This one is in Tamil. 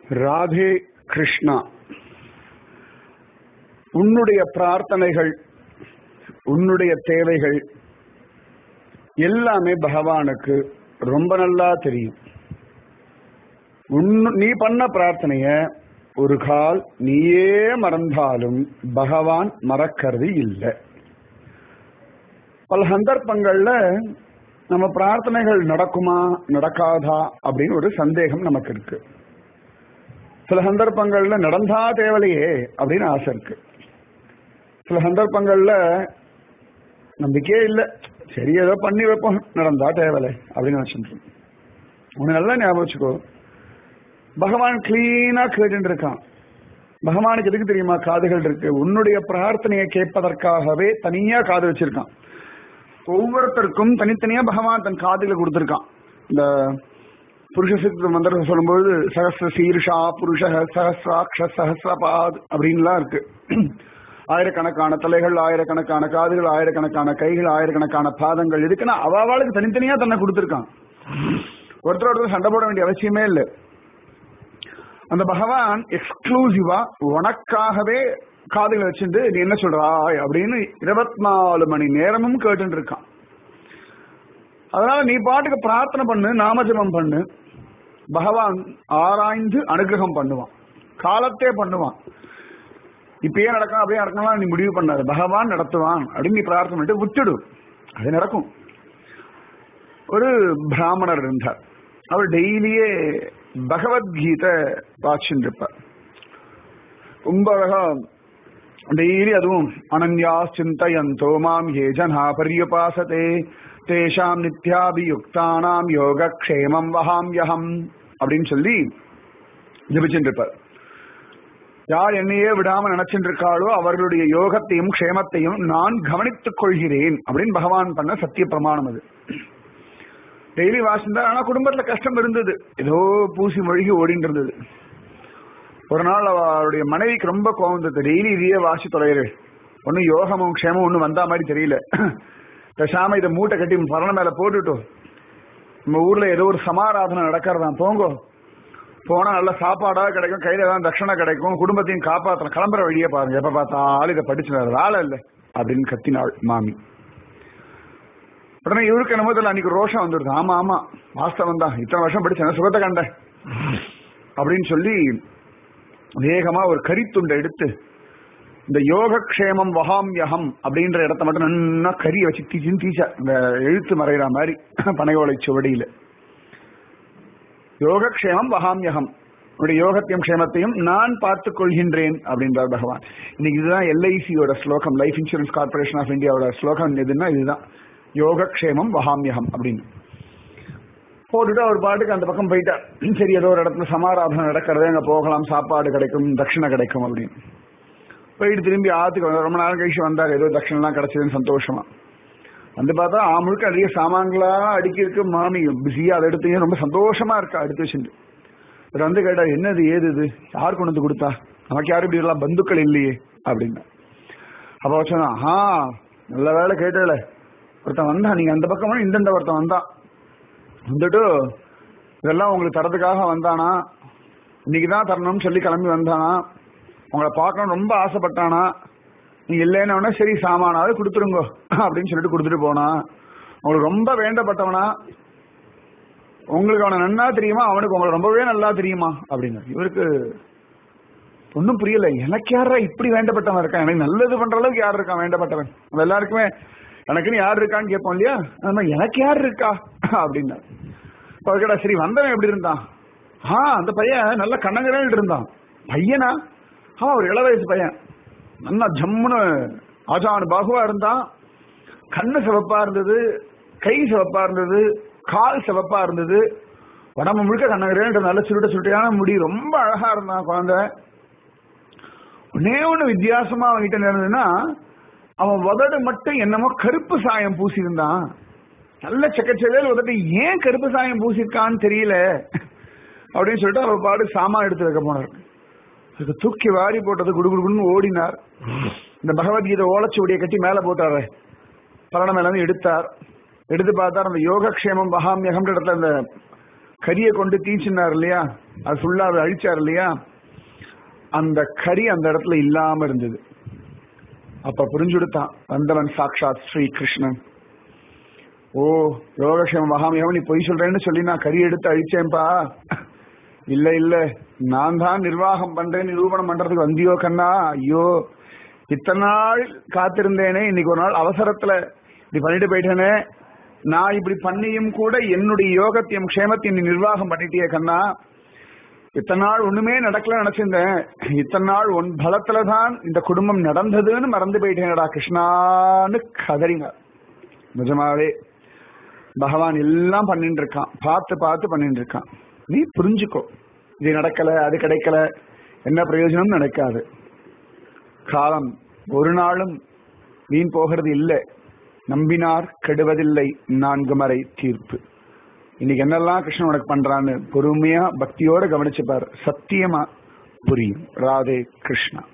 ராதே கிருஷ்ணா உன்னுடைய பிரார்த்தனைகள் உன்னுடைய தேவைகள் எல்லாமே பகவானுக்கு ரொம்ப நல்லா தெரியும் உன்னு- நீ பண்ண பிரார்த்தனைய ஒரு கால் நீயே மறந்தாலும் பகவான் மறக்கிறது இல்லை பல சந்தர்ப்பங்கள்ல நம்ம பிரார்த்தனைகள் நடக்குமா நடக்காதா அப்படின்னு ஒரு சந்தேகம் நமக்கு இருக்கு சில சந்தர்ப்பங்கள்ல நடந்தா தேவலையே அப்படின்னு ஆசை இருக்கு சில சந்தர்ப்பங்கள்ல நம்பிக்கையே இல்லை சரி ஏதோ பண்ணி வைப்போம் நடந்தா தேவலை அப்படின்னு வச்சுட்டு உனக்கு நல்லா ஞாபகம் வச்சுக்கோ பகவான் கிளீனா கேட்டுட்டு இருக்கான் பகவானுக்கு எதுக்கு தெரியுமா காதுகள் இருக்கு உன்னுடைய பிரார்த்தனையை கேட்பதற்காகவே தனியா காது வச்சிருக்கான் ஒவ்வொருத்தருக்கும் தனித்தனியா பகவான் தன் காதுகளை கொடுத்திருக்கான் இந்த புருஷ சித்த மந்திரத்தை சொல்லும்போது சகசிர சீர்ஷா புருஷ சகசிராட்ச சகசிரபாத் அப்படின்லாம் இருக்கு ஆயிரக்கணக்கான தலைகள் ஆயிரக்கணக்கான காதுகள் ஆயிரக்கணக்கான கைகள் ஆயிரக்கணக்கான பாதங்கள் இதுக்குன்னா அவளுக்கு தனித்தனியா தன்னை கொடுத்திருக்கான் ஒருத்தர் ஒருத்தர் சண்டை போட வேண்டிய அவசியமே இல்லை அந்த பகவான் எக்ஸ்க்ளூசிவா உனக்காகவே காதுகளை வச்சிருந்து நீ என்ன சொல்றாய் அப்படின்னு இருபத்தி நாலு மணி நேரமும் கேட்டுட்டு இருக்கான் அதனால நீ பாட்டுக்கு பிரார்த்தனை பண்ணு நாமஜபம் பண்ணு பகவான் ஆராய்ந்து அனுகிரகம் பண்ணுவான் காலத்தே பண்ணுவான் இப்பயே நடக்கும் அப்படியே நடக்கலாம் நீ முடிவு பண்ணாது பகவான் நடத்துவான் அப்படின்னு நீ பிரார்த்தனை பண்ணிட்டு விட்டுடு அது நடக்கும் ஒரு பிராமணர் இருந்தார் அவர் டெய்லியே பகவத்கீதை வாட்சின்னு இருப்பார் ரொம்ப அழகா டெய்லி அதுவும் அனன்யா சிந்தயந்தோ மாம் ஏ ஜனா பரியுபாசதே தேஷாம் நித்யாபியுக்தானாம் யோகக்ஷேமம் வகாம்யகம் அப்படின்னு சொல்லி ஜபிச்சுட்டு இருப்பார் யார் என்னையே விடாம நினைச்சுட்டு இருக்காளோ அவர்களுடைய யோகத்தையும் க்ஷேமத்தையும் நான் கவனித்துக் கொள்கிறேன் அப்படின்னு பகவான் பண்ண சத்திய பிரமாணம் அது டெய்லி வாசிந்தா ஆனா குடும்பத்துல கஷ்டம் இருந்தது ஏதோ பூசி மொழிகி ஓடிட்டு இருந்தது ஒரு நாள் அவருடைய மனைவிக்கு ரொம்ப கோவம் இருந்தது டெய்லி இதையே வாசி தொலைகிறேன் ஒன்னும் யோகமும் க்ஷேமம் ஒன்னும் வந்தா மாதிரி தெரியல பேசாம இதை மூட்டை கட்டி பரண மேல போட்டுட்டோம் நம்ம ஊர்ல ஏதோ ஒரு சமாராதனை நடக்கிறதான் போங்கோ போனா நல்ல சாப்பாடா கிடைக்கும் கையில தான் தட்சணை கிடைக்கும் குடும்பத்தையும் காப்பாற்றலாம் கிளம்புற வழியே பாருங்க எப்ப பார்த்தாலும் இதை படிச்சு வேற வேலை இல்லை அப்படின்னு கத்தினாள் மாமி உடனே இவருக்கு என்னமோ தெரியல அன்னைக்கு ரோஷம் வந்துடுது ஆமா ஆமா வாஸ்தவம் தான் இத்தனை வருஷம் படிச்சேன் சுகத்தை கண்டேன் அப்படின்னு சொல்லி வேகமா ஒரு கரித்துண்டை எடுத்து இந்த யோகக்ஷேமம் வகாம்யகம் அப்படின்ற இடத்த மட்டும் நன்னா கறியை வச்சு தீச்சின்னு தீச்சா இந்த எழுத்து மறைகிற மாதிரி பனையோலை சுவடியில யோகக்ஷேமம் வகாம்யகம் உன்னுடைய யோகத்தையும் க்ஷேமத்தையும் நான் பார்த்துக் கொள்கின்றேன் அப்படின்றார் பகவான் இன்னைக்கு இதுதான் எல்ஐசியோட ஸ்லோகம் லைஃப் இன்சூரன்ஸ் கார்பரேஷன் ஆஃப் இந்தியாவோட ஸ்லோகம் எதுன்னா இதுதான் யோகக்ஷேமம் வகாமியகம் அப்படின்னு போட்டுட்டு அவர் பாட்டுக்கு அந்த பக்கம் போயிட்டார் சரி ஏதோ ஒரு இடத்துல சமாராதனை நடக்கிறது அங்க போகலாம் சாப்பாடு கிடைக்கும் தட்சிணை கிடைக்கும் அப்படின்னு போயிட்டு திரும்பி ஆத்துக்கு வந்தார். ரொம்ப நாள் கழிச்சு வந்தார் ஏதோ தட்சிணெல்லாம் கிடைச்சதுன்னு சந்தோஷமா வந்து பார்த்தா ஆ முழுக்க நிறைய சாமான்களா அடுக்கி இருக்கு மாமி பிஸியா அதை எடுத்து ரொம்ப சந்தோஷமா இருக்கா எடுத்து வச்சுட்டு இவர் வந்து கேட்டா என்னது ஏது இது யார் கொண்டு வந்து கொடுத்தா நமக்கு யாரும் இப்படி எல்லாம் பந்துக்கள் இல்லையே அப்படின்னா அப்ப சொன்னா ஆ நல்ல வேலை கேட்டல ஒருத்தன் வந்தான் நீங்க அந்த பக்கம் இந்தந்த ஒருத்தன் வந்தான் வந்துட்டு இதெல்லாம் உங்களுக்கு தரதுக்காக வந்தானா இன்னைக்கு தான் தரணும்னு சொல்லி கிளம்பி வந்தானா உங்களை பார்க்கணும் ரொம்ப ஆசைப்பட்டானா நீங்க இல்லைன்னு உடனே சரி சாமானாவது கொடுத்துருங்க அப்படின்னு சொல்லிட்டு கொடுத்துட்டு போனா உங்களுக்கு ரொம்ப வேண்டப்பட்டவனா உங்களுக்கு அவனை நன்னா தெரியுமா அவனுக்கு உங்களை ரொம்பவே நல்லா தெரியுமா அப்படின்னு இவருக்கு ஒன்றும் புரியல எனக்கு யாரா இப்படி வேண்டப்பட்டவன் இருக்கான் எனக்கு நல்லது பண்ற அளவுக்கு யார் இருக்கான் வேண்டப்பட்டவன் நம்ம எல்லாருக்குமே எனக்குன்னு யார் இருக்கான்னு கேட்போம் இல்லையா அந்த மாதிரி எனக்கு யார் இருக்கா அப்படின்னா இப்ப அவர் கேட்டா சரி வந்தவன் எப்படி இருந்தான் ஆ அந்த பையன் நல்ல கண்ணங்கரல் இருந்தான் பையனா ஆ ஒரு இள வயசு பையன் நல்லா ஜம்முன்னு ஆஜானு பாகுவா இருந்தான் கண்ணு சிவப்பா இருந்தது கை சிவப்பா இருந்தது கால் சிவப்பா இருந்தது உடம்பு முழுக்க கண்ணகரேன் நல்ல சுருட்ட சுருட்டையான முடி ரொம்ப அழகா இருந்தான் குழந்தை ஒன்னே ஒண்ணு வித்தியாசமா அவன்கிட்ட இருந்ததுன்னா அவன் உதடு மட்டும் என்னமோ கருப்பு சாயம் பூசியிருந்தான் நல்ல செக்கச்செவேல் உதட்டு ஏன் கருப்பு சாயம் பூசிருக்கான்னு தெரியல அப்படின்னு சொல்லிட்டு அவர் பாடு சாமான் எடுத்து வைக்க போனார் அதுக்கு தூக்கி வாரி போட்டது குடுகுடுன்னு ஓடினார் இந்த பகவத்கீதை ஓலச்சுவடியை கட்டி மேல போட்டாரு பரண மேல இருந்து எடுத்தார் எடுத்து பார்த்தார் அந்த யோகக்ஷேமம் மகாமியகம் இடத்துல அந்த கரியை கொண்டு தீச்சினார் இல்லையா அது ஃபுல்லா அவர் அழிச்சார் இல்லையா அந்த கறி அந்த இடத்துல இல்லாம இருந்தது அப்ப புரிஞ்சுடுத்தான் வந்தவன் சாக்ஷாத் ஸ்ரீ கிருஷ்ணன் ஓ யோகக்ஷேம மகாமியம் நீ பொய் சொல்றேன்னு சொல்லி நான் கறி எடுத்து அழிச்சேன்பா இல்ல இல்ல நான் தான் நிர்வாகம் பண்றேன் நிரூபணம் பண்றதுக்கு வந்தியோ கண்ணா ஐயோ இத்தனை நாள் காத்திருந்தேனே இன்னைக்கு ஒரு நாள் அவசரத்துல இப்படி பண்ணிட்டு போயிட்டேனே நான் இப்படி பண்ணியும் கூட என்னுடைய யோகத்தையும் க்ஷேமத்தையும் நீ நிர்வாகம் பண்ணிட்டியே கண்ணா இத்தனை நாள் ஒண்ணுமே நடக்கல நினைச்சிருந்தேன் இத்தனை நாள் உன் பலத்துல தான் இந்த குடும்பம் நடந்ததுன்னு மறந்து போயிட்டேனடா கிருஷ்ணான்னு கதறிங்க நிஜமாவே பகவான் எல்லாம் பண்ணிட்டு இருக்கான் பார்த்து பார்த்து பண்ணிட்டு இருக்கான் நீ புரிஞ்சுக்கோ இது நடக்கல அது கிடைக்கல என்ன பிரயோஜனம் நடக்காது காலம் ஒரு நாளும் வீண் போகிறது இல்லை நம்பினார் கெடுவதில்லை நான்கு மறை தீர்ப்பு இன்னைக்கு என்னெல்லாம் கிருஷ்ணன் உனக்கு பண்றான்னு பொறுமையா பக்தியோட கவனிச்சுப்பார் சத்தியமா புரியும் ராதே கிருஷ்ணா